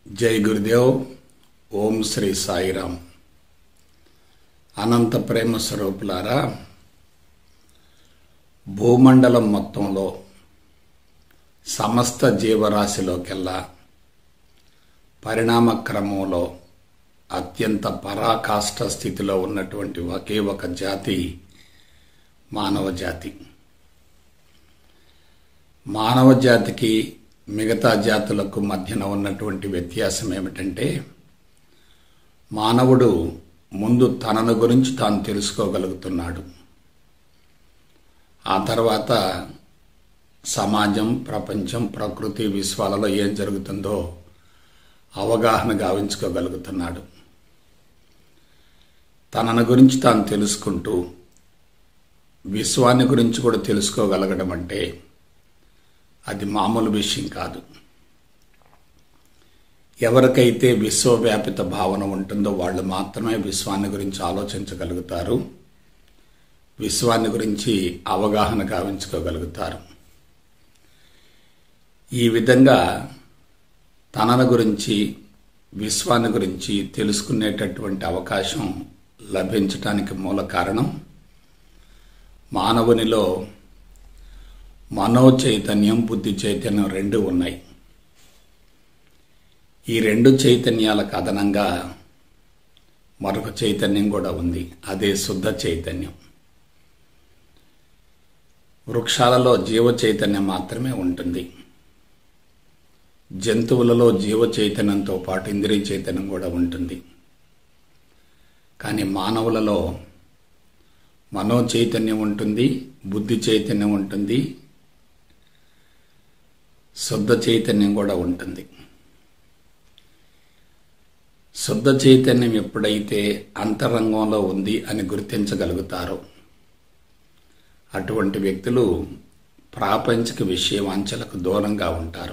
జై గురుదేవ్ ఓం శ్రీ సాయిరామ్ అనంత ప్రేమ స్వరూపులారా భూమండలం మొత్తంలో సమస్త జీవరాశిలోకెల్లా పరిణామ క్రమంలో అత్యంత పరాకాష్ట స్థితిలో ఉన్నటువంటి ఒకే ఒక జాతి మానవ జాతి మానవ జాతికి మిగతా జాతులకు మధ్యన ఉన్నటువంటి వ్యత్యాసం ఏమిటంటే మానవుడు ముందు తనను గురించి తాను తెలుసుకోగలుగుతున్నాడు ఆ తర్వాత సమాజం ప్రపంచం ప్రకృతి విశ్వాలలో ఏం జరుగుతుందో అవగాహన గావించుకోగలుగుతున్నాడు తనను గురించి తాను తెలుసుకుంటూ విశ్వాన్ని గురించి కూడా తెలుసుకోగలగడం అంటే అది మామూలు విషయం కాదు ఎవరికైతే విశ్వవ్యాపిత భావన ఉంటుందో వాళ్ళు మాత్రమే విశ్వాన్ని గురించి ఆలోచించగలుగుతారు విశ్వాన్ని గురించి అవగాహన గావించుకోగలుగుతారు ఈ విధంగా తనను గురించి విశ్వాన్ని గురించి తెలుసుకునేటటువంటి అవకాశం లభించటానికి మూల కారణం మానవునిలో మనో చైతన్యం బుద్ధి చైతన్యం రెండు ఉన్నాయి ఈ రెండు చైతన్యాలకు అదనంగా మరొక చైతన్యం కూడా ఉంది అదే శుద్ధ చైతన్యం వృక్షాలలో జీవ చైతన్యం మాత్రమే ఉంటుంది జంతువులలో జీవ చైతన్యంతో పాటు ఇంద్రియ చైతన్యం కూడా ఉంటుంది కానీ మానవులలో మనో చైతన్యం ఉంటుంది బుద్ధి చైతన్యం ఉంటుంది శుద్ధ చైతన్యం కూడా ఉంటుంది శుద్ధ చైతన్యం ఎప్పుడైతే అంతరంగంలో ఉంది అని గుర్తించగలుగుతారో అటువంటి వ్యక్తులు ప్రాపంచిక విషయవాంఛలకు దూరంగా ఉంటారు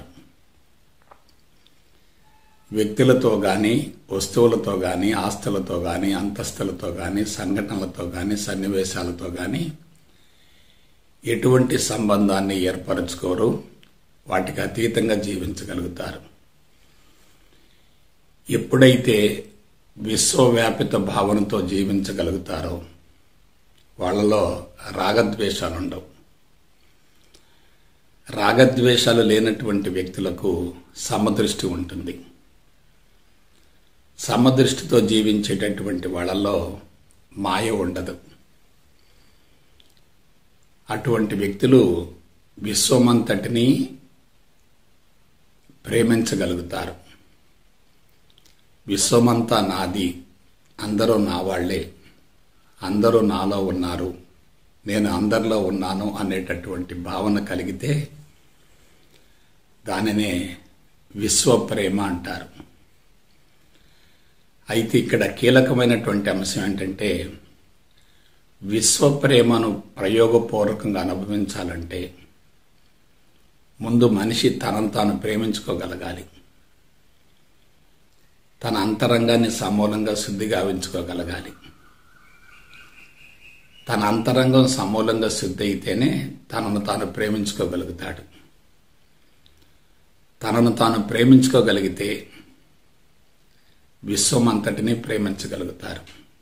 వ్యక్తులతో కానీ వస్తువులతో కానీ ఆస్తులతో కానీ అంతస్తులతో కానీ సంఘటనలతో కానీ సన్నివేశాలతో కానీ ఎటువంటి సంబంధాన్ని ఏర్పరచుకోరు వాటికి అతీతంగా జీవించగలుగుతారు ఎప్పుడైతే విశ్వవ్యాపిత భావనతో జీవించగలుగుతారో వాళ్ళలో రాగద్వేషాలు ఉండవు రాగద్వేషాలు లేనటువంటి వ్యక్తులకు సమదృష్టి ఉంటుంది సమదృష్టితో జీవించేటటువంటి వాళ్ళలో మాయ ఉండదు అటువంటి వ్యక్తులు విశ్వమంతటిని ప్రేమించగలుగుతారు విశ్వమంతా నాది అందరూ నా వాళ్లే అందరూ నాలో ఉన్నారు నేను అందరిలో ఉన్నాను అనేటటువంటి భావన కలిగితే దానినే విశ్వప్రేమ అంటారు అయితే ఇక్కడ కీలకమైనటువంటి అంశం ఏంటంటే విశ్వప్రేమను ప్రయోగపూర్వకంగా అనుభవించాలంటే ముందు మనిషి తనను తాను ప్రేమించుకోగలగాలి తన అంతరంగాన్ని సమూలంగా శుద్ధి గావించుకోగలగాలి తన అంతరంగం సమూలంగా శుద్ధి అయితేనే తనను తాను ప్రేమించుకోగలుగుతాడు తనను తాను ప్రేమించుకోగలిగితే విశ్వం అంతటినీ ప్రేమించగలుగుతారు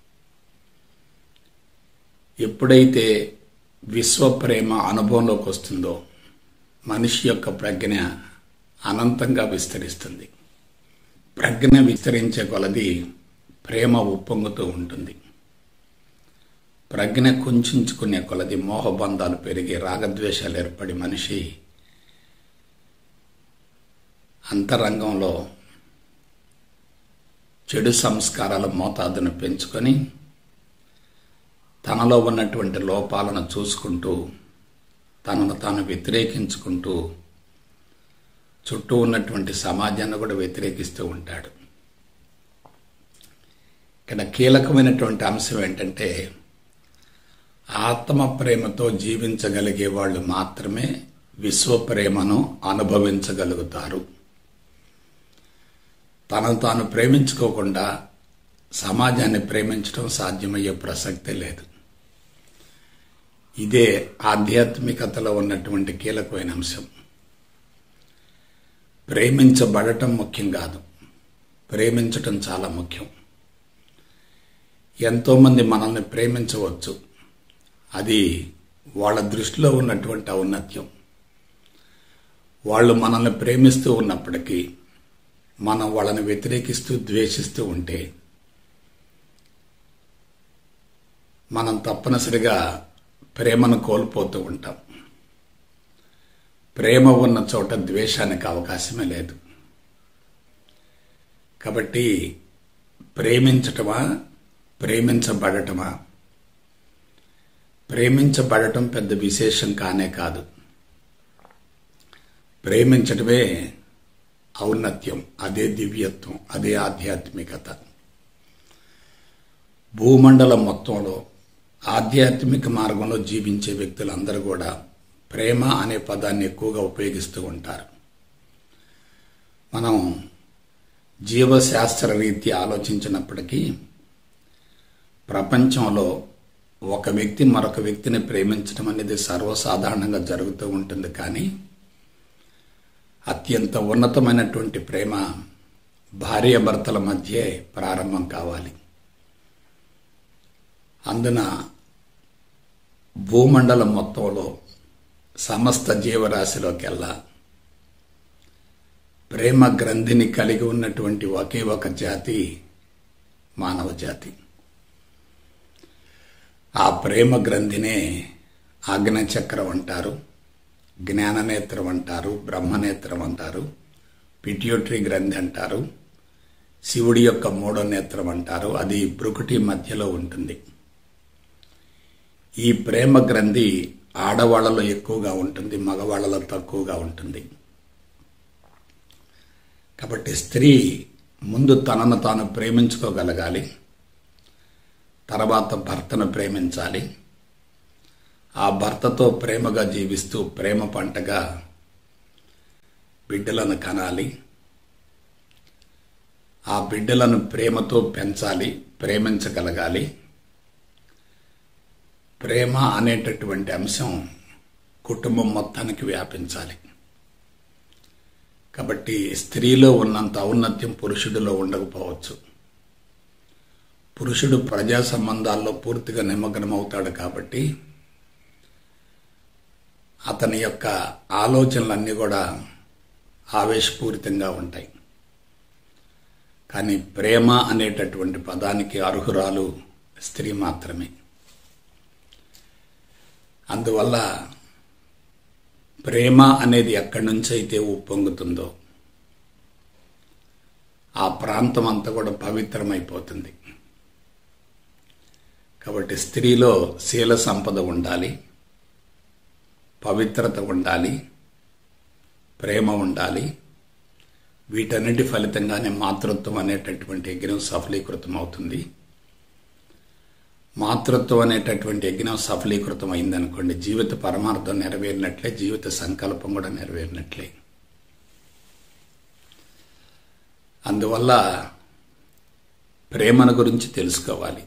ఎప్పుడైతే విశ్వ ప్రేమ అనుభవంలోకి వస్తుందో మనిషి యొక్క ప్రజ్ఞ అనంతంగా విస్తరిస్తుంది ప్రజ్ఞ విస్తరించే కొలది ప్రేమ ఉప్పొంగుతూ ఉంటుంది ప్రజ్ఞ కుంచుకునే కొలది మోహబంధాలు పెరిగి రాగద్వేషాలు ఏర్పడి మనిషి అంతరంగంలో చెడు సంస్కారాల మోతాదును పెంచుకొని తనలో ఉన్నటువంటి లోపాలను చూసుకుంటూ తనను తాను వ్యతిరేకించుకుంటూ చుట్టూ ఉన్నటువంటి సమాజాన్ని కూడా వ్యతిరేకిస్తూ ఉంటాడు ఇక్కడ కీలకమైనటువంటి అంశం ఏంటంటే ఆత్మ ప్రేమతో జీవించగలిగే వాళ్ళు మాత్రమే విశ్వ ప్రేమను అనుభవించగలుగుతారు తనను తాను ప్రేమించుకోకుండా సమాజాన్ని ప్రేమించడం సాధ్యమయ్యే ప్రసక్తే లేదు ఇదే ఆధ్యాత్మికతలో ఉన్నటువంటి కీలకమైన అంశం ప్రేమించబడటం ముఖ్యం కాదు ప్రేమించటం చాలా ముఖ్యం ఎంతోమంది మనల్ని ప్రేమించవచ్చు అది వాళ్ళ దృష్టిలో ఉన్నటువంటి ఔన్నత్యం వాళ్ళు మనల్ని ప్రేమిస్తూ ఉన్నప్పటికీ మనం వాళ్ళని వ్యతిరేకిస్తూ ద్వేషిస్తూ ఉంటే మనం తప్పనిసరిగా ప్రేమను కోల్పోతూ ఉంటాం ప్రేమ ఉన్న చోట ద్వేషానికి అవకాశమే లేదు కాబట్టి ప్రేమించటమా ప్రేమించబడటమా ప్రేమించబడటం పెద్ద విశేషం కానే కాదు ప్రేమించటమే ఔన్నత్యం అదే దివ్యత్వం అదే ఆధ్యాత్మికత భూమండలం మొత్తంలో ఆధ్యాత్మిక మార్గంలో జీవించే వ్యక్తులందరూ కూడా ప్రేమ అనే పదాన్ని ఎక్కువగా ఉపయోగిస్తూ ఉంటారు మనం జీవశాస్త్ర రీతి ఆలోచించినప్పటికీ ప్రపంచంలో ఒక వ్యక్తి మరొక వ్యక్తిని ప్రేమించడం అనేది సర్వసాధారణంగా జరుగుతూ ఉంటుంది కానీ అత్యంత ఉన్నతమైనటువంటి ప్రేమ భార్యాభర్తల మధ్య ప్రారంభం కావాలి అందున భూమండలం మొత్తంలో సమస్త జీవరాశిలోకెల్లా ప్రేమ గ్రంథిని కలిగి ఉన్నటువంటి ఒకే ఒక జాతి మానవ జాతి ఆ ప్రేమ గ్రంథినే ఆగ్నచక్రం అంటారు జ్ఞాననేత్రం అంటారు బ్రహ్మనేత్రం అంటారు పిట్యూటరీ గ్రంథి అంటారు శివుడి యొక్క మూడో నేత్రం అంటారు అది బ్రుకుటి మధ్యలో ఉంటుంది ఈ ప్రేమ గ్రంథి ఆడవాళ్లలో ఎక్కువగా ఉంటుంది మగవాళ్లలో తక్కువగా ఉంటుంది కాబట్టి స్త్రీ ముందు తనను తాను ప్రేమించుకోగలగాలి తర్వాత భర్తను ప్రేమించాలి ఆ భర్తతో ప్రేమగా జీవిస్తూ ప్రేమ పంటగా బిడ్డలను కనాలి ఆ బిడ్డలను ప్రేమతో పెంచాలి ప్రేమించగలగాలి ప్రేమ అనేటటువంటి అంశం కుటుంబం మొత్తానికి వ్యాపించాలి కాబట్టి స్త్రీలో ఉన్నంత ఔన్నత్యం పురుషుడిలో ఉండకపోవచ్చు పురుషుడు ప్రజా సంబంధాల్లో పూర్తిగా నిమగ్నమవుతాడు కాబట్టి అతని యొక్క ఆలోచనలన్నీ కూడా ఆవేశపూరితంగా ఉంటాయి కానీ ప్రేమ అనేటటువంటి పదానికి అర్హురాలు స్త్రీ మాత్రమే అందువల్ల ప్రేమ అనేది ఎక్కడి నుంచి అయితే ఉప్పొంగుతుందో ఆ ప్రాంతం అంతా కూడా పవిత్రమైపోతుంది కాబట్టి స్త్రీలో శీల సంపద ఉండాలి పవిత్రత ఉండాలి ప్రేమ ఉండాలి వీటన్నిటి ఫలితంగానే మాతృత్వం అనేటటువంటి యజ్ఞం సఫలీకృతం అవుతుంది మాతృత్వం అనేటటువంటి యజ్ఞం సఫలీకృతం అయిందనుకోండి జీవిత పరమార్థం నెరవేరినట్లే జీవిత సంకల్పం కూడా నెరవేరినట్లే అందువల్ల ప్రేమను గురించి తెలుసుకోవాలి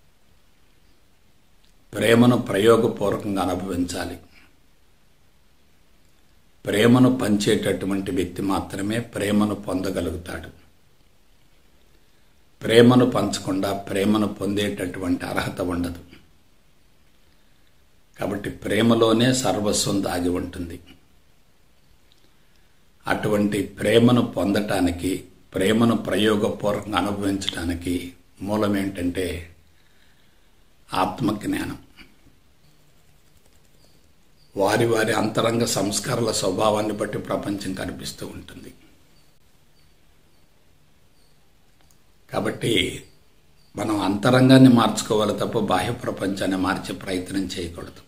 ప్రేమను ప్రయోగపూర్వకంగా అనుభవించాలి ప్రేమను పంచేటటువంటి వ్యక్తి మాత్రమే ప్రేమను పొందగలుగుతాడు ప్రేమను పంచకుండా ప్రేమను పొందేటటువంటి అర్హత ఉండదు కాబట్టి ప్రేమలోనే సర్వస్వం దాగి ఉంటుంది అటువంటి ప్రేమను పొందటానికి ప్రేమను ప్రయోగపూర్వకంగా అనుభవించడానికి మూలం ఏంటంటే ఆత్మజ్ఞానం వారి వారి అంతరంగ సంస్కారాల స్వభావాన్ని బట్టి ప్రపంచం కనిపిస్తూ ఉంటుంది కాబట్టి మనం అంతరంగాన్ని మార్చుకోవాలి తప్ప బాహ్య ప్రపంచాన్ని మార్చే ప్రయత్నం చేయకూడదు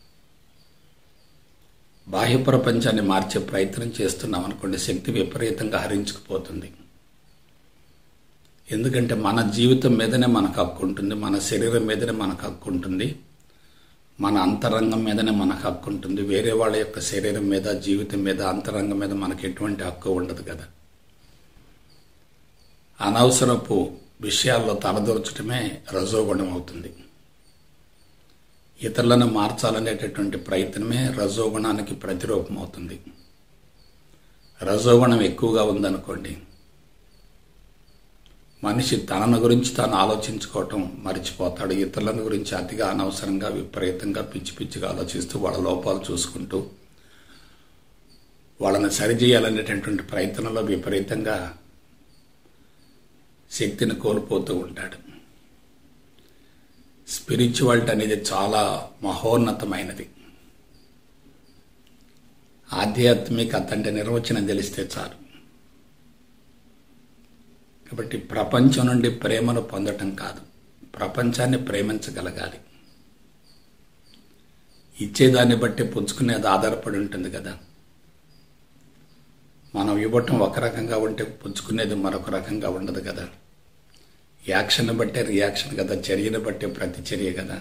బాహ్య ప్రపంచాన్ని మార్చే ప్రయత్నం చేస్తున్నాం అనుకోండి శక్తి విపరీతంగా హరించుకుపోతుంది ఎందుకంటే మన జీవితం మీదనే మనకు హక్కు ఉంటుంది మన శరీరం మీదనే మనకు హక్కు ఉంటుంది మన అంతరంగం మీదనే మనకు హక్కు ఉంటుంది వేరే వాళ్ళ యొక్క శరీరం మీద జీవితం మీద అంతరంగం మీద మనకు ఎటువంటి హక్కు ఉండదు కదా అనవసరపు విషయాల్లో తలదూర్చడమే రజోగుణం అవుతుంది ఇతరులను మార్చాలనేటటువంటి ప్రయత్నమే రజోగుణానికి ప్రతిరూపం అవుతుంది రజోగుణం ఎక్కువగా ఉందనుకోండి మనిషి తనను గురించి తాను ఆలోచించుకోవటం మర్చిపోతాడు ఇతరులను గురించి అతిగా అనవసరంగా విపరీతంగా పిచ్చి పిచ్చిగా ఆలోచిస్తూ వాళ్ళ లోపాలు చూసుకుంటూ వాళ్ళని సరిచేయాలనేటటువంటి ప్రయత్నంలో విపరీతంగా శక్తిని కోల్పోతూ ఉంటాడు స్పిరిచువాలిటీ అనేది చాలా మహోన్నతమైనది ఆధ్యాత్మికత అంటే నిర్వచనం తెలిస్తే చాలు కాబట్టి ప్రపంచం నుండి ప్రేమను పొందటం కాదు ప్రపంచాన్ని ప్రేమించగలగాలి ఇచ్చేదాన్ని బట్టి పుంజుకునేది ఆధారపడి ఉంటుంది కదా మనం ఇవ్వటం ఒక రకంగా ఉంటే పుంజుకునేది మరొక రకంగా ఉండదు కదా యాక్షన్ బట్టే రియాక్షన్ కదా చర్యను బట్టే ప్రతిచర్య కదా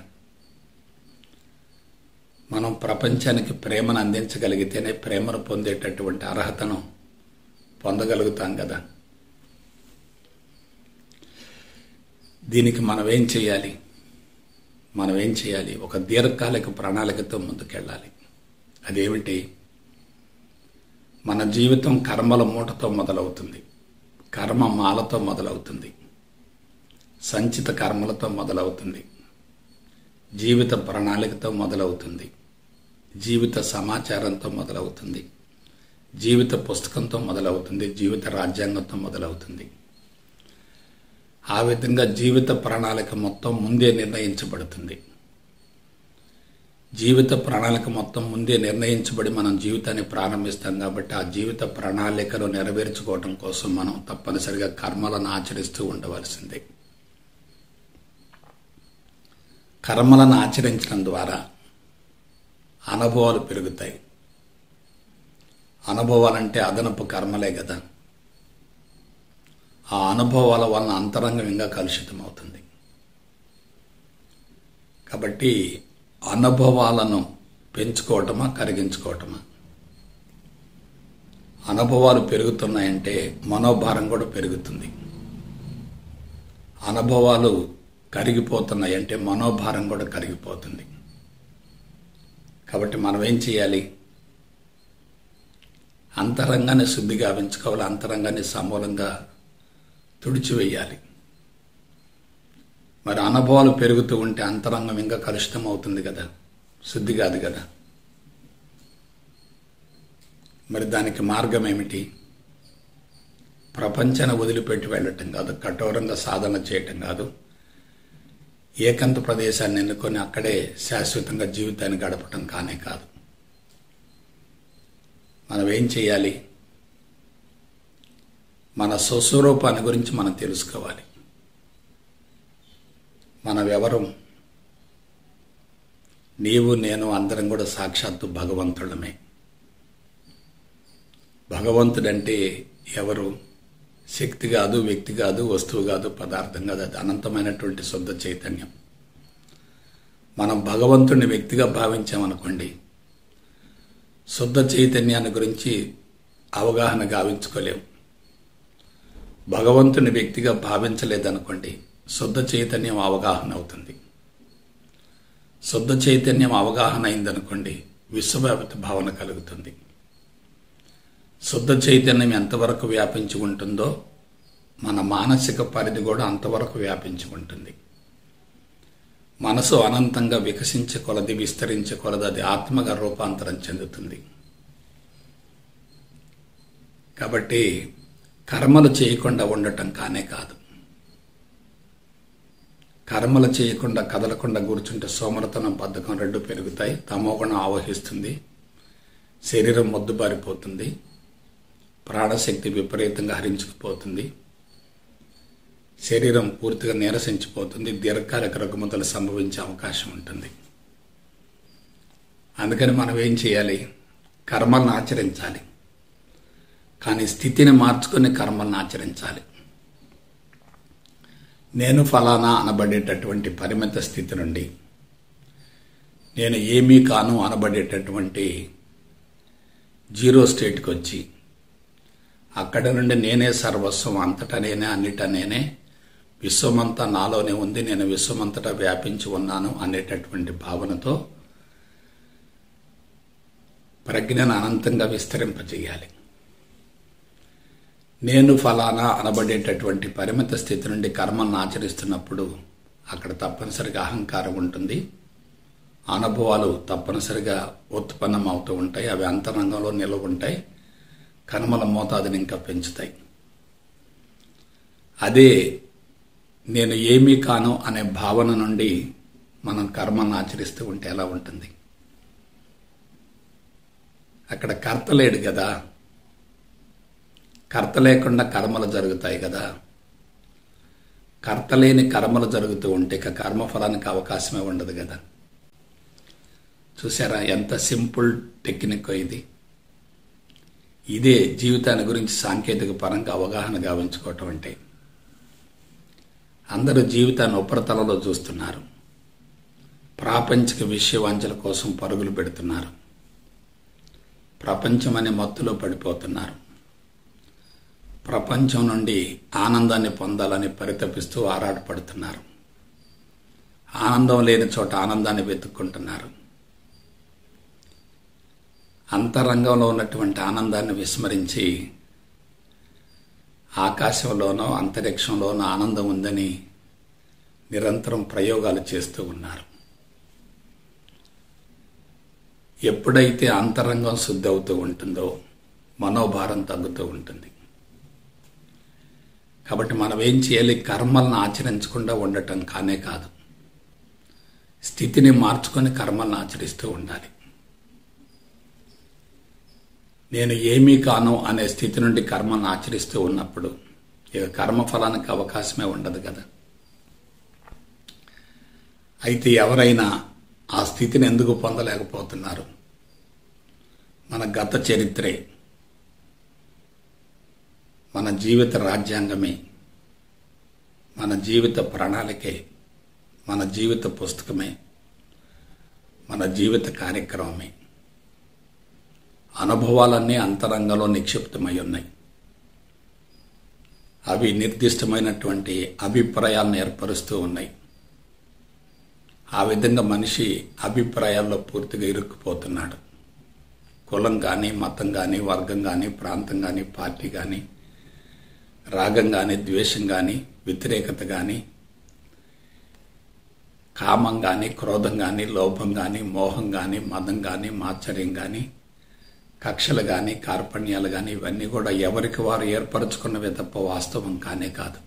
మనం ప్రపంచానికి ప్రేమను అందించగలిగితేనే ప్రేమను పొందేటటువంటి అర్హతను పొందగలుగుతాం కదా దీనికి మనం ఏం చేయాలి మనం ఏం చేయాలి ఒక దీర్ఘకాలిక ప్రణాళికతో ముందుకెళ్ళాలి అదేమిటి మన జీవితం కర్మల మూటతో మొదలవుతుంది కర్మ మాలతో మొదలవుతుంది సంచిత కర్మలతో మొదలవుతుంది జీవిత ప్రణాళికతో మొదలవుతుంది జీవిత సమాచారంతో మొదలవుతుంది జీవిత పుస్తకంతో మొదలవుతుంది జీవిత రాజ్యాంగంతో మొదలవుతుంది ఆ విధంగా జీవిత ప్రణాళిక మొత్తం ముందే నిర్ణయించబడుతుంది జీవిత ప్రణాళిక మొత్తం ముందే నిర్ణయించబడి మనం జీవితాన్ని ప్రారంభిస్తాం కాబట్టి ఆ జీవిత ప్రణాళికను నెరవేర్చుకోవడం కోసం మనం తప్పనిసరిగా కర్మలను ఆచరిస్తూ ఉండవలసిందే కర్మలను ఆచరించడం ద్వారా అనుభవాలు పెరుగుతాయి అనుభవాలంటే అదనపు కర్మలే కదా ఆ అనుభవాల వలన అంతరంగం ఇంకా కలుషితం అవుతుంది కాబట్టి అనుభవాలను పెంచుకోవటమా కరిగించుకోవటమా అనుభవాలు పెరుగుతున్నాయంటే మనోభారం కూడా పెరుగుతుంది అనుభవాలు కరిగిపోతున్నాయంటే మనోభారం కూడా కరిగిపోతుంది కాబట్టి మనం ఏం చేయాలి అంతరంగాన్ని శుద్ధి గావించుకోవాలి అంతరంగాన్ని సమూలంగా తుడిచివేయాలి మరి అనుభవాలు పెరుగుతూ ఉంటే అంతరంగం ఇంకా కలుషితం అవుతుంది కదా శుద్ధి కాదు కదా మరి దానికి మార్గం ఏమిటి ప్రపంచాన్ని వదిలిపెట్టి వెళ్ళటం కాదు కఠోరంగా సాధన చేయటం కాదు ఏకాంత ప్రదేశాన్ని ఎన్నుకొని అక్కడే శాశ్వతంగా జీవితాన్ని గడపటం కానే కాదు మనం ఏం చేయాలి మన స్వస్వరూపాన్ని గురించి మనం తెలుసుకోవాలి మనం ఎవరు నీవు నేను అందరం కూడా సాక్షాత్తు భగవంతుడమే భగవంతుడంటే ఎవరు శక్తి కాదు వ్యక్తి కాదు వస్తువు కాదు పదార్థం కాదు అది అనంతమైనటువంటి శుద్ధ చైతన్యం మనం భగవంతుడిని వ్యక్తిగా భావించామనుకోండి శుద్ధ చైతన్యాన్ని గురించి అవగాహన గావించుకోలేము భగవంతుని వ్యక్తిగా భావించలేదనుకోండి శుద్ధ చైతన్యం అవగాహన అవుతుంది శుద్ధ చైతన్యం అవగాహన అయిందనుకోండి విశ్వవ్యాప్త భావన కలుగుతుంది శుద్ధ చైతన్యం ఎంతవరకు వ్యాపించి ఉంటుందో మన మానసిక పరిధి కూడా అంతవరకు వ్యాపించి ఉంటుంది మనసు అనంతంగా వికసించే కొలది విస్తరించే కొలది అది ఆత్మగా రూపాంతరం చెందుతుంది కాబట్టి కర్మలు చేయకుండా ఉండటం కానే కాదు కర్మలు చేయకుండా కదలకుండా కూర్చుంటే సోమరతనం బద్ధకం రెండు పెరుగుతాయి తమోగుణం ఆవహిస్తుంది శరీరం మొద్దుబారిపోతుంది ప్రాణశక్తి విపరీతంగా హరించుకుపోతుంది శరీరం పూర్తిగా నీరసించిపోతుంది దీర్ఘకాలిక రుగ్మతలు సంభవించే అవకాశం ఉంటుంది అందుకని మనం ఏం చేయాలి కర్మలను ఆచరించాలి కానీ స్థితిని మార్చుకుని కర్మలను ఆచరించాలి నేను ఫలానా అనబడేటటువంటి పరిమిత స్థితి నుండి నేను ఏమీ కాను అనబడేటటువంటి జీరో స్టేట్కి వచ్చి అక్కడ నుండి నేనే సర్వస్వం అంతటా నేనే అన్నిటా నేనే విశ్వమంతా నాలోనే ఉంది నేను విశ్వమంతటా వ్యాపించి ఉన్నాను అనేటటువంటి భావనతో ప్రజ్ఞను అనంతంగా విస్తరింపజేయాలి నేను ఫలానా అనబడేటటువంటి పరిమిత స్థితి నుండి కర్మలను ఆచరిస్తున్నప్పుడు అక్కడ తప్పనిసరిగా అహంకారం ఉంటుంది అనుభవాలు తప్పనిసరిగా ఉత్పన్నం అవుతూ ఉంటాయి అవి అంతరంగంలో నిలవ ఉంటాయి కర్మల మోతాదుని ఇంకా పెంచుతాయి అదే నేను ఏమీ కాను అనే భావన నుండి మనం కర్మను ఆచరిస్తూ ఉంటే ఎలా ఉంటుంది అక్కడ కర్త లేడు కదా కర్త లేకుండా కర్మలు జరుగుతాయి కదా కర్త లేని కర్మలు జరుగుతూ ఉంటే ఇక కర్మఫలానికి అవకాశమే ఉండదు కదా చూసారా ఎంత సింపుల్ టెక్నిక్ ఇది ఇదే జీవితాన్ని గురించి సాంకేతిక పరంగా అవగాహన గావించుకోవటం అంటే అందరూ జీవితాన్ని ఉపరితలంలో చూస్తున్నారు ప్రాపంచిక విషయవాంఛల కోసం పరుగులు పెడుతున్నారు ప్రపంచం అనే మత్తులో పడిపోతున్నారు ప్రపంచం నుండి ఆనందాన్ని పొందాలని పరితపిస్తూ ఆరాటపడుతున్నారు ఆనందం లేని చోట ఆనందాన్ని వెతుక్కుంటున్నారు అంతరంగంలో ఉన్నటువంటి ఆనందాన్ని విస్మరించి ఆకాశంలోనో అంతరిక్షంలోనో ఆనందం ఉందని నిరంతరం ప్రయోగాలు చేస్తూ ఉన్నారు ఎప్పుడైతే అంతరంగం శుద్ధి అవుతూ ఉంటుందో మనోభారం తగ్గుతూ ఉంటుంది కాబట్టి మనం ఏం చేయాలి కర్మలను ఆచరించకుండా ఉండటం కానే కాదు స్థితిని మార్చుకొని కర్మలను ఆచరిస్తూ ఉండాలి నేను ఏమీ కాను అనే స్థితి నుండి కర్మను ఆచరిస్తూ ఉన్నప్పుడు ఇక కర్మఫలానికి అవకాశమే ఉండదు కదా అయితే ఎవరైనా ఆ స్థితిని ఎందుకు పొందలేకపోతున్నారు మన గత చరిత్రే మన జీవిత రాజ్యాంగమే మన జీవిత ప్రణాళికే మన జీవిత పుస్తకమే మన జీవిత కార్యక్రమమే అనుభవాలన్నీ అంతరంగంలో నిక్షిప్తమై ఉన్నాయి అవి నిర్దిష్టమైనటువంటి అభిప్రాయాలను ఏర్పరుస్తూ ఉన్నాయి ఆ విధంగా మనిషి అభిప్రాయాల్లో పూర్తిగా ఇరుక్కుపోతున్నాడు కులం కానీ మతం కానీ వర్గం కానీ ప్రాంతం కానీ పార్టీ కానీ రాగం కానీ ద్వేషం కానీ వ్యతిరేకత కానీ కామం కానీ క్రోధం కానీ లోభం కానీ మోహం కానీ మదం కానీ మాత్సర్యం కానీ కక్షలు కానీ కార్పణ్యాలు కానీ ఇవన్నీ కూడా ఎవరికి వారు ఏర్పరచుకున్నవే తప్ప వాస్తవం కానే కాదు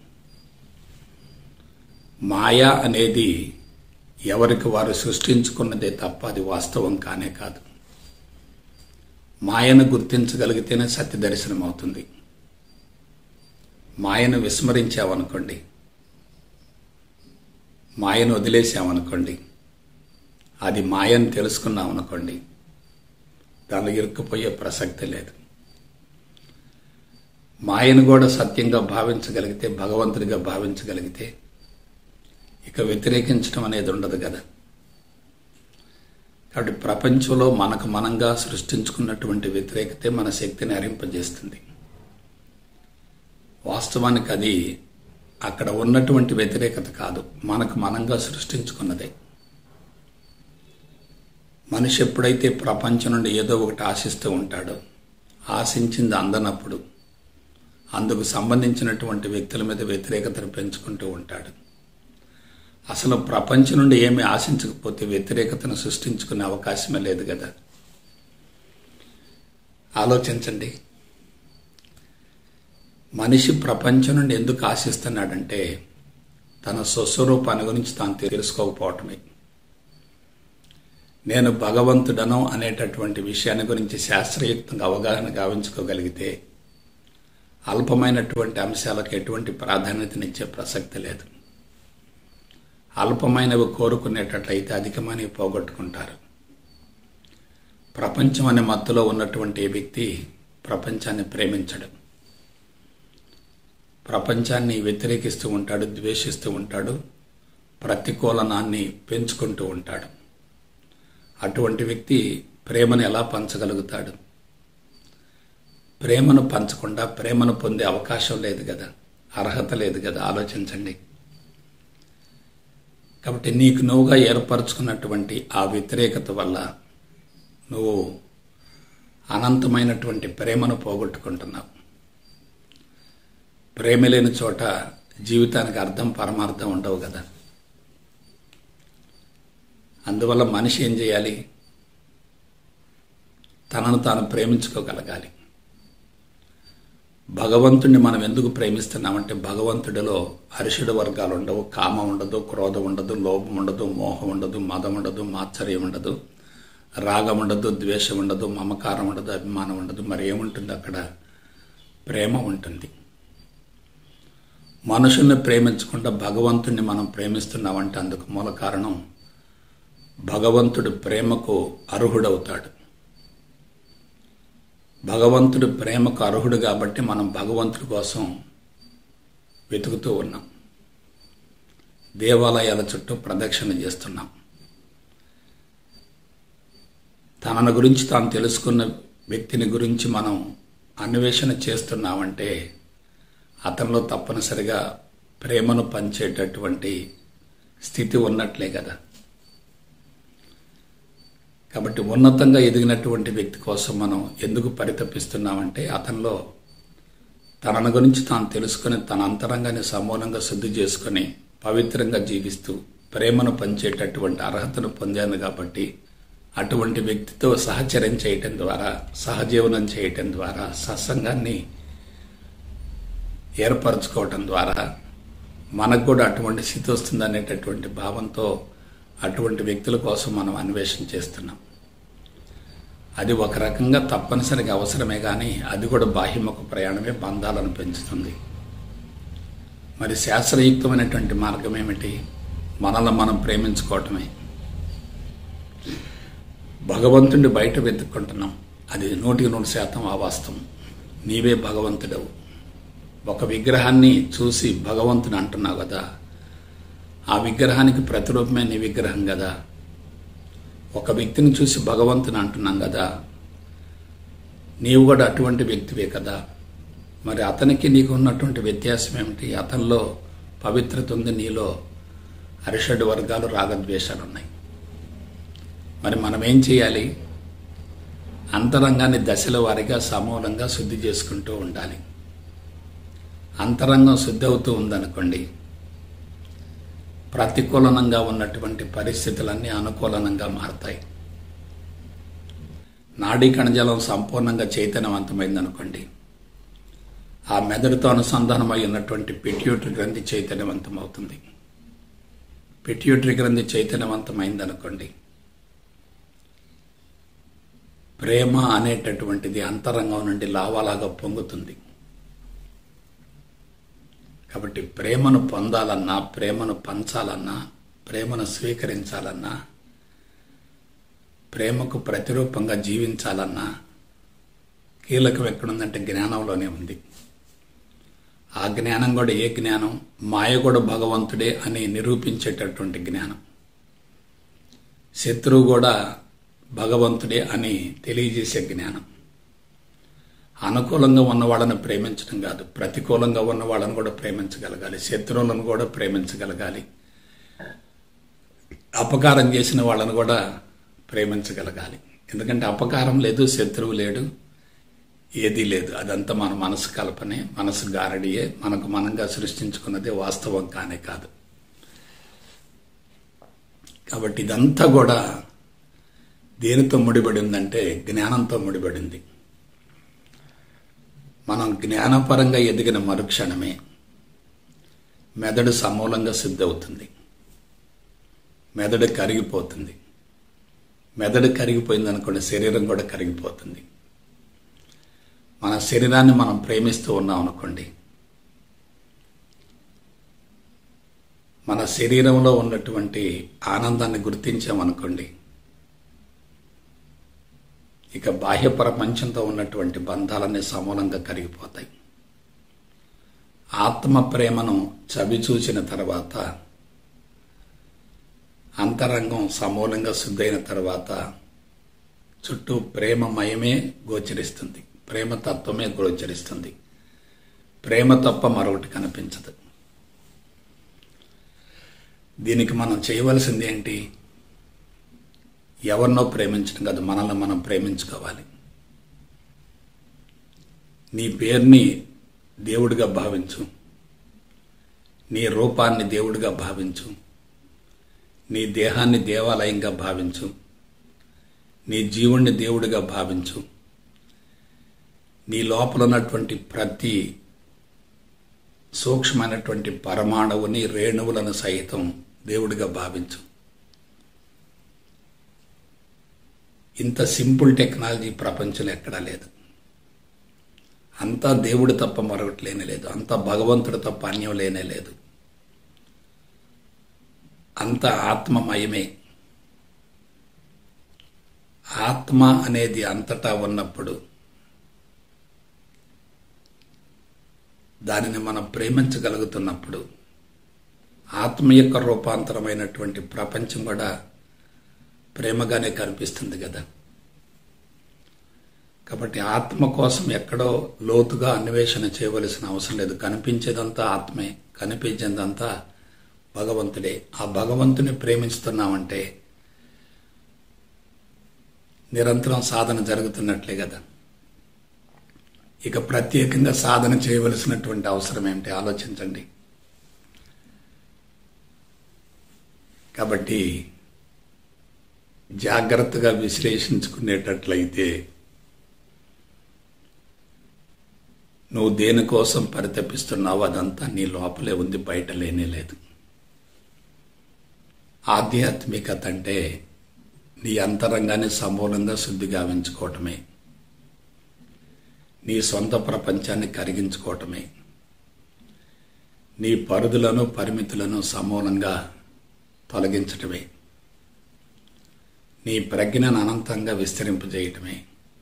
మాయ అనేది ఎవరికి వారు సృష్టించుకున్నదే తప్ప అది వాస్తవం కానే కాదు మాయను గుర్తించగలిగితేనే సత్య దర్శనం అవుతుంది మాయను విస్మరించామనుకోండి మాయను వదిలేసామనుకోండి అది మాయను తెలుసుకున్నామనుకోండి దానిలో ఇరుక్కుపోయే ప్రసక్తి లేదు మాయను కూడా సత్యంగా భావించగలిగితే భగవంతుడిగా భావించగలిగితే ఇక వ్యతిరేకించడం అనేది ఉండదు కదా కాబట్టి ప్రపంచంలో మనకు మనంగా సృష్టించుకున్నటువంటి వ్యతిరేకతే మన శక్తిని హరింపజేస్తుంది వాస్తవానికి అది అక్కడ ఉన్నటువంటి వ్యతిరేకత కాదు మనకు మనంగా సృష్టించుకున్నదే మనిషి ఎప్పుడైతే ప్రపంచం నుండి ఏదో ఒకటి ఆశిస్తూ ఉంటాడో ఆశించింది అందనప్పుడు అందుకు సంబంధించినటువంటి వ్యక్తుల మీద వ్యతిరేకతను పెంచుకుంటూ ఉంటాడు అసలు ప్రపంచం నుండి ఏమి ఆశించకపోతే వ్యతిరేకతను సృష్టించుకునే అవకాశమే లేదు కదా ఆలోచించండి మనిషి ప్రపంచం నుండి ఎందుకు ఆశిస్తున్నాడంటే తన స్వస్వరూపాన్ని గురించి తాను తెలుసుకోకపోవటమే నేను భగవంతుడను అనేటటువంటి విషయాన్ని గురించి శాస్త్రయుక్తంగా అవగాహన గావించుకోగలిగితే అల్పమైనటువంటి అంశాలకు ఎటువంటి ప్రాధాన్యతనిచ్చే ప్రసక్తి లేదు అల్పమైనవి కోరుకునేటట్లయితే అధికమైనవి పోగొట్టుకుంటారు ప్రపంచం అనే మత్తులో ఉన్నటువంటి వ్యక్తి ప్రపంచాన్ని ప్రేమించడు ప్రపంచాన్ని వ్యతిరేకిస్తూ ఉంటాడు ద్వేషిస్తూ ఉంటాడు ప్రతికూలనాన్ని పెంచుకుంటూ ఉంటాడు అటువంటి వ్యక్తి ప్రేమను ఎలా పంచగలుగుతాడు ప్రేమను పంచకుండా ప్రేమను పొందే అవకాశం లేదు కదా అర్హత లేదు కదా ఆలోచించండి కాబట్టి నీకు నువ్వుగా ఏర్పరచుకున్నటువంటి ఆ వ్యతిరేకత వల్ల నువ్వు అనంతమైనటువంటి ప్రేమను పోగొట్టుకుంటున్నావు ప్రేమ లేని చోట జీవితానికి అర్థం పరమార్థం ఉండవు కదా అందువల్ల మనిషి ఏం చేయాలి తనను తాను ప్రేమించుకోగలగాలి భగవంతుణ్ణి మనం ఎందుకు ప్రేమిస్తున్నామంటే భగవంతుడిలో అరిషుడు వర్గాలు ఉండవు కామం ఉండదు క్రోధం ఉండదు లోభం ఉండదు మోహం ఉండదు మదం ఉండదు మాత్సర్యం ఉండదు రాగం ఉండదు ద్వేషం ఉండదు మమకారం ఉండదు అభిమానం ఉండదు మరి ఏముంటుంది అక్కడ ప్రేమ ఉంటుంది మనుషుల్ని ప్రేమించకుండా భగవంతుణ్ణి మనం ప్రేమిస్తున్నామంటే అందుకు మూల కారణం భగవంతుడు ప్రేమకు అర్హుడవుతాడు భగవంతుడు ప్రేమకు అర్హుడు కాబట్టి మనం భగవంతుడి కోసం వెతుకుతూ ఉన్నాం దేవాలయాల చుట్టూ ప్రదక్షిణ చేస్తున్నాం తనను గురించి తాను తెలుసుకున్న వ్యక్తిని గురించి మనం అన్వేషణ చేస్తున్నామంటే అతనిలో తప్పనిసరిగా ప్రేమను పంచేటటువంటి స్థితి ఉన్నట్లే కదా కాబట్టి ఉన్నతంగా ఎదిగినటువంటి వ్యక్తి కోసం మనం ఎందుకు పరితపిస్తున్నామంటే అతనిలో తనను గురించి తాను తెలుసుకుని తన అంతరంగాన్ని సమూలంగా శుద్ధి చేసుకుని పవిత్రంగా జీవిస్తూ ప్రేమను పంచేటటువంటి అర్హతను పొందాను కాబట్టి అటువంటి వ్యక్తితో సహచర్యం చేయటం ద్వారా సహజీవనం చేయటం ద్వారా సత్సంగాన్ని ఏర్పరచుకోవటం ద్వారా మనకు కూడా అటువంటి స్థితి వస్తుంది అనేటటువంటి భావంతో అటువంటి వ్యక్తుల కోసం మనం అన్వేషణ చేస్తున్నాం అది ఒక రకంగా తప్పనిసరిగా అవసరమే కానీ అది కూడా బాహ్యముఖ ప్రయాణమే బంధాలను పెంచుతుంది మరి శాస్త్రయుక్తమైనటువంటి మార్గం ఏమిటి మనల్ని మనం ప్రేమించుకోవటమే భగవంతుడిని బయట వెతుక్కుంటున్నాం అది నూటికి నూరు శాతం అవాస్తవం నీవే భగవంతుడవు ఒక విగ్రహాన్ని చూసి భగవంతుని అంటున్నావు కదా ఆ విగ్రహానికి ప్రతిరూపమే నీ విగ్రహం కదా ఒక వ్యక్తిని చూసి భగవంతుని అంటున్నాం కదా నీవు కూడా అటువంటి వ్యక్తివే కదా మరి అతనికి నీకు ఉన్నటువంటి వ్యత్యాసం ఏమిటి అతనిలో పవిత్రత ఉంది నీలో అరిషడ్ వర్గాలు రాగద్వేషాలు ఉన్నాయి మరి మనం ఏం చేయాలి అంతరంగాన్ని దశల వారీగా సమూలంగా శుద్ధి చేసుకుంటూ ఉండాలి అంతరంగం శుద్ధి అవుతూ ఉందనుకోండి ప్రతికూలనంగా ఉన్నటువంటి పరిస్థితులన్నీ అనుకూలనంగా మారతాయి నాడీ కణజాలం సంపూర్ణంగా చైతన్యవంతమైందనుకోండి ఆ మెదడుతో అనుసంధానమై ఉన్నటువంటి పిట్యూటరీ గ్రంథి చైతన్యవంతమవుతుంది పిట్యూటరీ గ్రంథి చైతన్యవంతమైందనుకోండి ప్రేమ అనేటటువంటిది అంతరంగం నుండి లావాలాగా పొంగుతుంది కాబట్టి ప్రేమను పొందాలన్నా ప్రేమను పంచాలన్నా ప్రేమను స్వీకరించాలన్నా ప్రేమకు ప్రతిరూపంగా జీవించాలన్నా కీలకం ఎక్కడుందంటే జ్ఞానంలోనే ఉంది ఆ జ్ఞానం కూడా ఏ జ్ఞానం మాయ కూడా భగవంతుడే అని నిరూపించేటటువంటి జ్ఞానం శత్రువు కూడా భగవంతుడే అని తెలియజేసే జ్ఞానం అనుకూలంగా ఉన్న వాళ్ళని ప్రేమించడం కాదు ప్రతికూలంగా ఉన్న వాళ్ళని కూడా ప్రేమించగలగాలి శత్రువులను కూడా ప్రేమించగలగాలి అపకారం చేసిన వాళ్ళని కూడా ప్రేమించగలగాలి ఎందుకంటే అపకారం లేదు శత్రువు లేడు ఏదీ లేదు అదంతా మన మనసు కల్పనే మనసు గారడియే మనకు మనంగా సృష్టించుకున్నదే వాస్తవం కానే కాదు కాబట్టి ఇదంతా కూడా దేనితో ముడిపడి ఉందంటే జ్ఞానంతో ముడిపడింది మనం జ్ఞానపరంగా ఎదిగిన మరుక్షణమే మెదడు సమూలంగా సిద్ధవుతుంది మెదడు కరిగిపోతుంది మెదడు కరిగిపోయింది అనుకోండి శరీరం కూడా కరిగిపోతుంది మన శరీరాన్ని మనం ప్రేమిస్తూ ఉన్నాం అనుకోండి మన శరీరంలో ఉన్నటువంటి ఆనందాన్ని గుర్తించామనుకోండి ఇక బాహ్య ప్రపంచంతో ఉన్నటువంటి బంధాలన్నీ సమూలంగా కరిగిపోతాయి ఆత్మ ప్రేమను చవి చూసిన తర్వాత అంతరంగం సమూలంగా శుద్ధైన తర్వాత చుట్టూ ప్రేమమయమే గోచరిస్తుంది ప్రేమ తత్వమే గోచరిస్తుంది ప్రేమ తప్ప మరొకటి కనిపించదు దీనికి మనం చేయవలసింది ఏంటి ఎవరినో ప్రేమించడం కాదు మనల్ని మనం ప్రేమించుకోవాలి నీ పేరుని దేవుడిగా భావించు నీ రూపాన్ని దేవుడిగా భావించు నీ దేహాన్ని దేవాలయంగా భావించు నీ జీవుణ్ణి దేవుడిగా భావించు నీ లోపల ఉన్నటువంటి ప్రతి సూక్ష్మమైనటువంటి పరమాణువుని రేణువులను సైతం దేవుడిగా భావించు ఇంత సింపుల్ టెక్నాలజీ ప్రపంచంలో ఎక్కడా లేదు అంతా దేవుడు తప్ప మరొకటి లేనే లేదు అంతా భగవంతుడు తప్ప అన్యం లేనే లేదు అంత ఆత్మమయమే ఆత్మ అనేది అంతటా ఉన్నప్పుడు దానిని మనం ప్రేమించగలుగుతున్నప్పుడు ఆత్మ యొక్క రూపాంతరమైనటువంటి ప్రపంచం కూడా ప్రేమగానే కనిపిస్తుంది కదా కాబట్టి ఆత్మ కోసం ఎక్కడో లోతుగా అన్వేషణ చేయవలసిన అవసరం లేదు కనిపించేదంతా ఆత్మే కనిపించేదంతా భగవంతుడే ఆ భగవంతుని ప్రేమిస్తున్నామంటే నిరంతరం సాధన జరుగుతున్నట్లే కదా ఇక ప్రత్యేకంగా సాధన చేయవలసినటువంటి అవసరం ఏమిటి ఆలోచించండి కాబట్టి జాగ్రత్తగా విశ్లేషించుకునేటట్లయితే నువ్వు దేనికోసం పరితపిస్తున్నావు అదంతా నీ లోపలే ఉంది బయట లేనే లేదు ఆధ్యాత్మికత అంటే నీ అంతరంగాన్ని సమూలంగా శుద్ధి గావించుకోవటమే నీ సొంత ప్రపంచాన్ని కరిగించుకోవటమే నీ పరిధులను పరిమితులను సమూలంగా తొలగించటమే నీ ప్రజ్ఞను అనంతంగా విస్తరింపజేయటమే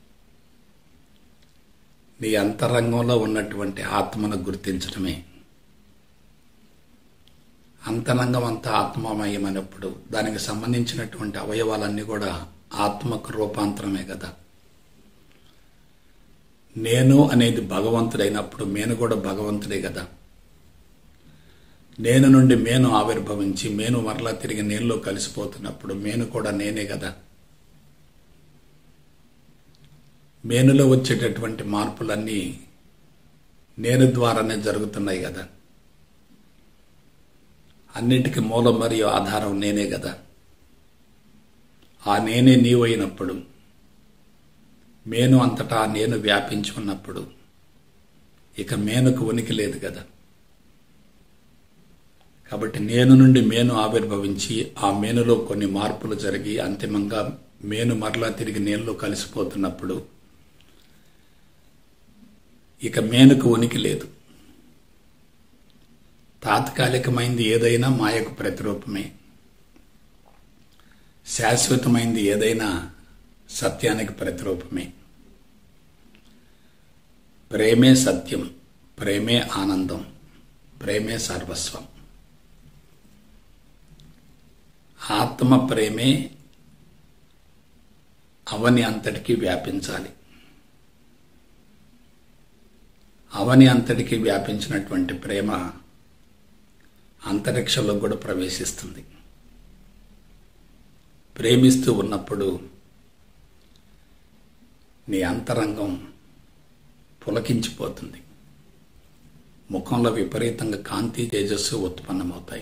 నీ అంతరంగంలో ఉన్నటువంటి ఆత్మను గుర్తించటమే అంతరంగం అంతా ఆత్మమయమైనప్పుడు దానికి సంబంధించినటువంటి అవయవాలన్నీ కూడా ఆత్మకు రూపాంతరమే కదా నేను అనేది భగవంతుడైనప్పుడు మేను కూడా భగవంతుడే కదా నేను నుండి మేను ఆవిర్భవించి మేను మరలా తిరిగి నేనులో కలిసిపోతున్నప్పుడు మేను కూడా నేనే కదా మేనులో వచ్చేటటువంటి మార్పులన్నీ నేను ద్వారానే జరుగుతున్నాయి కదా అన్నింటికి మూలం మరియు ఆధారం నేనే కదా ఆ నేనే నీవైనప్పుడు మేను అంతటా నేను వ్యాపించి ఉన్నప్పుడు ఇక మేనుకు ఉనికి లేదు కదా కాబట్టి నేను నుండి మేను ఆవిర్భవించి ఆ మేనులో కొన్ని మార్పులు జరిగి అంతిమంగా మేను మరలా తిరిగి నేనులో కలిసిపోతున్నప్పుడు ఇక మేనుకు ఉనికి లేదు తాత్కాలికమైంది ఏదైనా మాయకు ప్రతిరూపమే శాశ్వతమైంది ఏదైనా సత్యానికి ప్రతిరూపమే ప్రేమే సత్యం ప్రేమే ఆనందం ప్రేమే సర్వస్వం ఆత్మ ప్రేమే అవని అంతటికీ వ్యాపించాలి అవని అంతటికీ వ్యాపించినటువంటి ప్రేమ అంతరిక్షంలో కూడా ప్రవేశిస్తుంది ప్రేమిస్తూ ఉన్నప్పుడు నీ అంతరంగం పులకించిపోతుంది ముఖంలో విపరీతంగా కాంతి తేజస్సు ఉత్పన్నమవుతాయి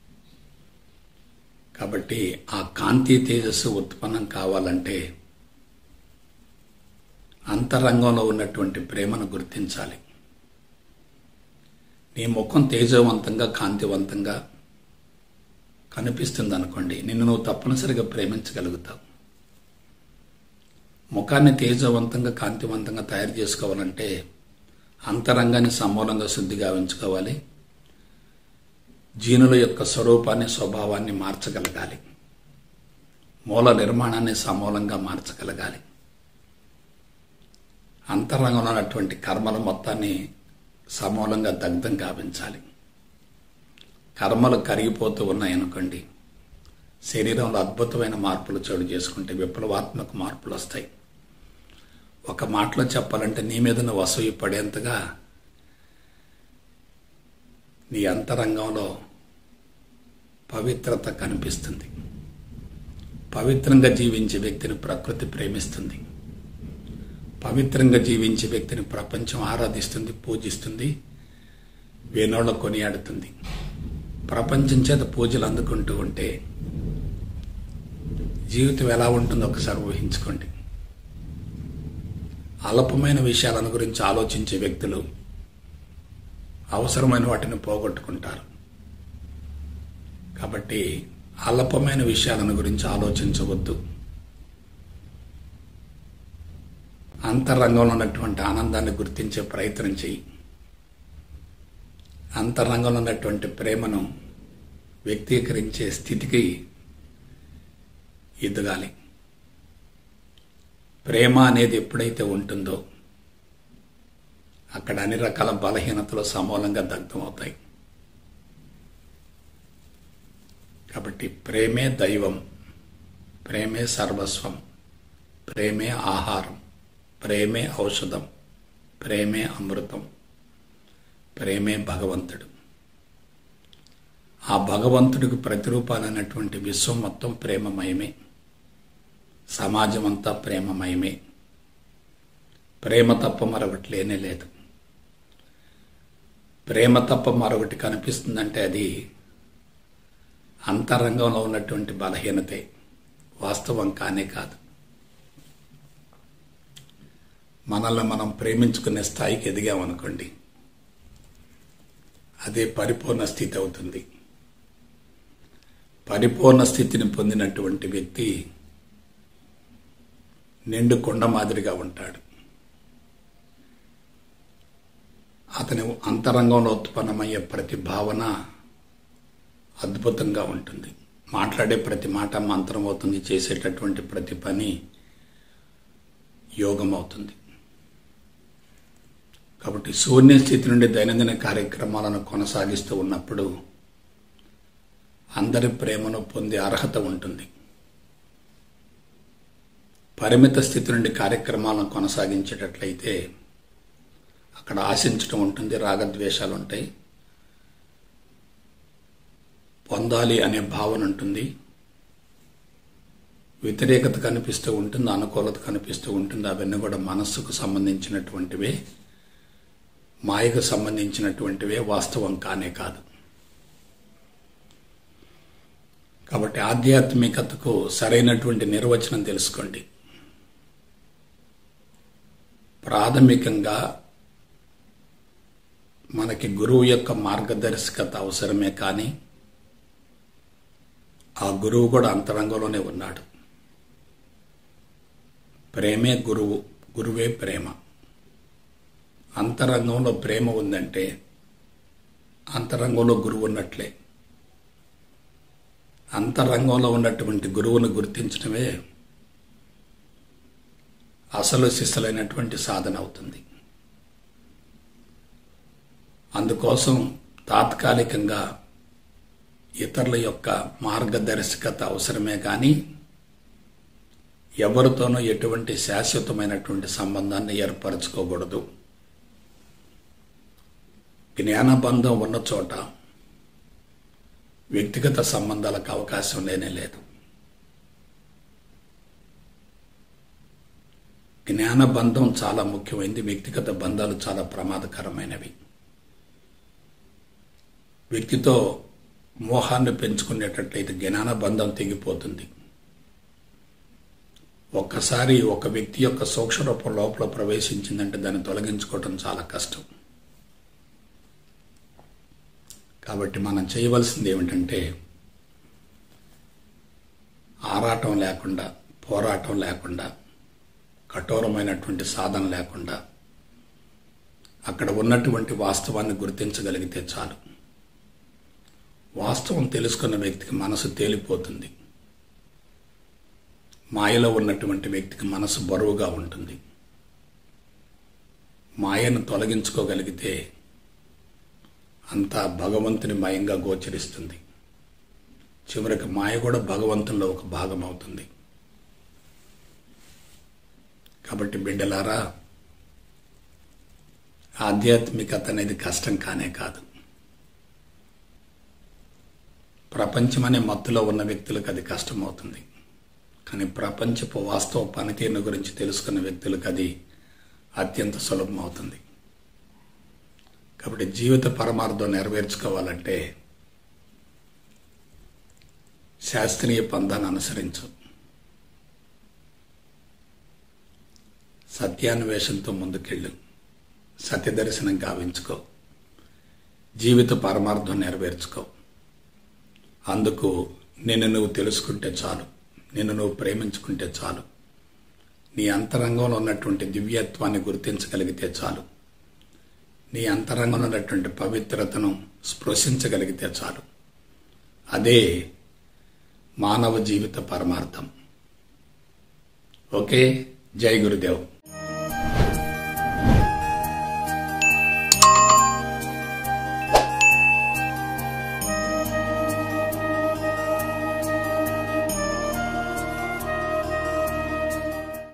కాబట్టి ఆ కాంతి తేజస్సు ఉత్పన్నం కావాలంటే అంతరంగంలో ఉన్నటువంటి ప్రేమను గుర్తించాలి నీ ముఖం తేజవంతంగా కాంతివంతంగా కనిపిస్తుంది అనుకోండి నిన్ను నువ్వు తప్పనిసరిగా ప్రేమించగలుగుతావు ముఖాన్ని తేజవంతంగా కాంతివంతంగా తయారు చేసుకోవాలంటే అంతరంగాన్ని సమూలంగా శుద్ధిగా ఉంచుకోవాలి జీనుల యొక్క స్వరూపాన్ని స్వభావాన్ని మార్చగలగాలి మూల నిర్మాణాన్ని సమూలంగా మార్చగలగాలి అంతరంగంలో ఉన్నటువంటి కర్మల మొత్తాన్ని సమూలంగా దగ్ధం గావించాలి కర్మలు కరిగిపోతూ ఉన్నాయనుకోండి శరీరంలో అద్భుతమైన మార్పులు చోటు చేసుకుంటే విప్లవాత్మక మార్పులు వస్తాయి ఒక మాటలో చెప్పాలంటే నీ మీద నువ్వు అసూయ పడేంతగా నీ అంతరంగంలో పవిత్రత కనిపిస్తుంది పవిత్రంగా జీవించే వ్యక్తిని ప్రకృతి ప్రేమిస్తుంది పవిత్రంగా జీవించే వ్యక్తిని ప్రపంచం ఆరాధిస్తుంది పూజిస్తుంది వేనోళ్ళ కొనియాడుతుంది ప్రపంచం చేత పూజలు అందుకుంటూ ఉంటే జీవితం ఎలా ఉంటుందో ఒకసారి ఊహించుకోండి అల్పమైన విషయాలను గురించి ఆలోచించే వ్యక్తులు అవసరమైన వాటిని పోగొట్టుకుంటారు కాబట్టి అల్పమైన విషయాలను గురించి ఆలోచించవద్దు అంతరంగంలో ఉన్నటువంటి ఆనందాన్ని గుర్తించే ప్రయత్నం చేయి అంతరంగంలో ఉన్నటువంటి ప్రేమను వ్యక్తీకరించే స్థితికి ఎదగాలి ప్రేమ అనేది ఎప్పుడైతే ఉంటుందో అక్కడ అన్ని రకాల బలహీనతలు సమూలంగా దగ్ధమవుతాయి కాబట్టి ప్రేమే దైవం ప్రేమే సర్వస్వం ప్రేమే ఆహారం ప్రేమే ఔషధం ప్రేమే అమృతం ప్రేమే భగవంతుడు ఆ భగవంతుడికి ప్రతిరూపాలైనటువంటి విశ్వం మొత్తం ప్రేమమయమే సమాజం అంతా ప్రేమమయమే ప్రేమ తప్ప మరొకటి లేనే లేదు ప్రేమ తప్ప మరొకటి కనిపిస్తుందంటే అది అంతరంగంలో ఉన్నటువంటి బలహీనతే వాస్తవం కానే కాదు మనల్ని మనం ప్రేమించుకునే స్థాయికి ఎదిగామనుకోండి అదే పరిపూర్ణ స్థితి అవుతుంది పరిపూర్ణ స్థితిని పొందినటువంటి వ్యక్తి నిండు కొండ మాదిరిగా ఉంటాడు అతని అంతరంగంలో ఉత్పన్నమయ్యే ప్రతి భావన అద్భుతంగా ఉంటుంది మాట్లాడే ప్రతి మాట మంత్రం అవుతుంది చేసేటటువంటి ప్రతి పని యోగం అవుతుంది కాబట్టి శూన్య స్థితి నుండి దైనందిన కార్యక్రమాలను కొనసాగిస్తూ ఉన్నప్పుడు అందరి ప్రేమను పొందే అర్హత ఉంటుంది పరిమిత స్థితి నుండి కార్యక్రమాలను కొనసాగించేటట్లయితే అక్కడ ఆశించడం ఉంటుంది రాగద్వేషాలు ఉంటాయి పొందాలి అనే భావన ఉంటుంది వ్యతిరేకత కనిపిస్తూ ఉంటుంది అనుకూలత కనిపిస్తూ ఉంటుంది అవన్నీ కూడా మనస్సుకు సంబంధించినటువంటివే మాయకు సంబంధించినటువంటివే వాస్తవం కానే కాదు కాబట్టి ఆధ్యాత్మికతకు సరైనటువంటి నిర్వచనం తెలుసుకోండి ప్రాథమికంగా మనకి గురువు యొక్క మార్గదర్శకత అవసరమే కానీ ఆ గురువు కూడా అంతరంగంలోనే ఉన్నాడు ప్రేమే గురువు గురువే ప్రేమ అంతరంగంలో ప్రేమ ఉందంటే అంతరంగంలో గురువు ఉన్నట్లే అంతరంగంలో ఉన్నటువంటి గురువును గుర్తించడమే అసలు శిస్సులైనటువంటి సాధన అవుతుంది అందుకోసం తాత్కాలికంగా ఇతరుల యొక్క మార్గదర్శకత అవసరమే కానీ ఎవరితోనూ ఎటువంటి శాశ్వతమైనటువంటి సంబంధాన్ని ఏర్పరచుకోకూడదు జ్ఞానబంధం ఉన్న చోట వ్యక్తిగత సంబంధాలకు అవకాశం లేనే లేదు జ్ఞానబంధం చాలా ముఖ్యమైనది వ్యక్తిగత బంధాలు చాలా ప్రమాదకరమైనవి వ్యక్తితో మోహాన్ని పెంచుకునేటట్లయితే జ్ఞాన బంధం తెగిపోతుంది ఒక్కసారి ఒక వ్యక్తి యొక్క సూక్ష్మ రూపం లోపల ప్రవేశించిందంటే దాన్ని తొలగించుకోవటం చాలా కష్టం కాబట్టి మనం చేయవలసింది ఏమిటంటే ఆరాటం లేకుండా పోరాటం లేకుండా కఠోరమైనటువంటి సాధన లేకుండా అక్కడ ఉన్నటువంటి వాస్తవాన్ని గుర్తించగలిగితే చాలు వాస్తవం తెలుసుకున్న వ్యక్తికి మనసు తేలిపోతుంది మాయలో ఉన్నటువంటి వ్యక్తికి మనసు బరువుగా ఉంటుంది మాయను తొలగించుకోగలిగితే అంతా భగవంతుని మయంగా గోచరిస్తుంది చివరికి మాయ కూడా భగవంతుల్లో ఒక భాగం అవుతుంది కాబట్టి బిడ్డలారా ఆధ్యాత్మికత అనేది కష్టం కానే కాదు ప్రపంచం అనే మత్తులో ఉన్న వ్యక్తులకు అది కష్టమవుతుంది కానీ ప్రపంచపు వాస్తవ పనితీరును గురించి తెలుసుకున్న వ్యక్తులకు అది అత్యంత సులభం అవుతుంది కాబట్టి జీవిత పరమార్థం నెరవేర్చుకోవాలంటే శాస్త్రీయ పందాన్ని అనుసరించు సత్యాన్వేషంతో ముందుకెళ్ళు సత్యదర్శనం గావించుకో జీవిత పరమార్థం నెరవేర్చుకో అందుకు నిన్ను నువ్వు తెలుసుకుంటే చాలు నిన్ను నువ్వు ప్రేమించుకుంటే చాలు నీ అంతరంగంలో ఉన్నటువంటి దివ్యత్వాన్ని గుర్తించగలిగితే చాలు నీ అంతరంగంలో ఉన్నటువంటి పవిత్రతను స్పృశించగలిగితే చాలు అదే మానవ జీవిత పరమార్థం ఓకే జై గురుదేవ్